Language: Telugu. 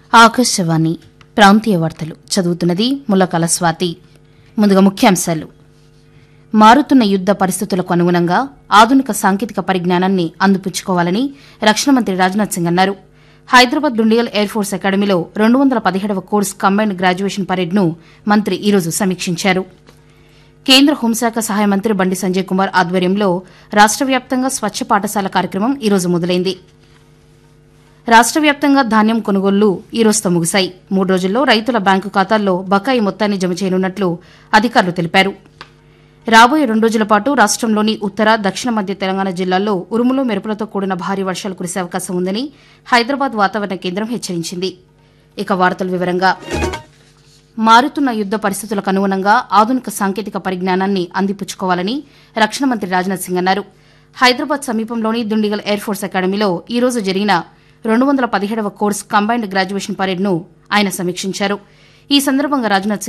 ఆకాశవాణి ప్రాంతీయ వార్తలు చదువుతున్నది ముల్లకాల స్వాతి ముందుగా ముఖ్యాంశాలు మారుతున్న యుద్ద పరిస్థితులకు అనుగుణంగా ఆధునిక సాంకేతిక పరిజ్ఞానాన్ని అందిపుచ్చుకోవాలని రక్షణ మంత్రి రాజ్నాథ్ సింగ్ అన్నారు హైదరాబాద్ డుండియల్ ఎయిర్ ఫోర్స్ అకాడమీలో రెండు వందల పదిహేడవ కోర్స్ కంబైన్డ్ గ్రాడ్యుయేషన్ పరేడ్ను మంత్రి ఈరోజు సమీక్షించారు కేంద్ర హోంశాఖ సహాయ మంత్రి బండి సంజయ్ కుమార్ ఆధ్వర్యంలో రాష్ట వ్యాప్తంగా స్వచ్ఛ పాఠశాల కార్యక్రమం ఈరోజు మొదలైంది రాష్ట వ్యాప్తంగా ధాన్యం కొనుగోళ్లు ఈ రోజుతో ముగిశాయి మూడు రోజుల్లో రైతుల బ్యాంకు ఖాతాల్లో బకాయి మొత్తాన్ని జమ చేయనున్నట్లు అధికారులు తెలిపారు రాబోయే రెండు రోజుల పాటు రాష్టంలోని ఉత్తర దక్షిణ మధ్య తెలంగాణ జిల్లాల్లో ఉరుములు మెరుపులతో కూడిన భారీ వర్షాలు కురిసే అవకాశం ఉందని హైదరాబాద్ వాతావరణ కేంద్రం హెచ్చరించింది ఇక వార్తల వివరంగా మారుతున్న యుద్ద పరిస్థితులకు అనుగుణంగా ఆధునిక సాంకేతిక పరిజ్ఞానాన్ని అందిపుచ్చుకోవాలని రక్షణ మంత్రి రాజ్నాథ్ సింగ్ అన్నారు హైదరాబాద్ సమీపంలోని దుండిగల్ ఎయిర్ ఫోర్స్ అకాడమీలో ఈ రోజు జరిగిన రెండు వందల పదిహేడవ కోర్స్ కంబైన్డ్ గ్రాడ్యుయేషన్ పరేడ్ను ఆయన సమీక్షించారు ఈ సందర్భంగా రాజ్నాథ్ సింగ్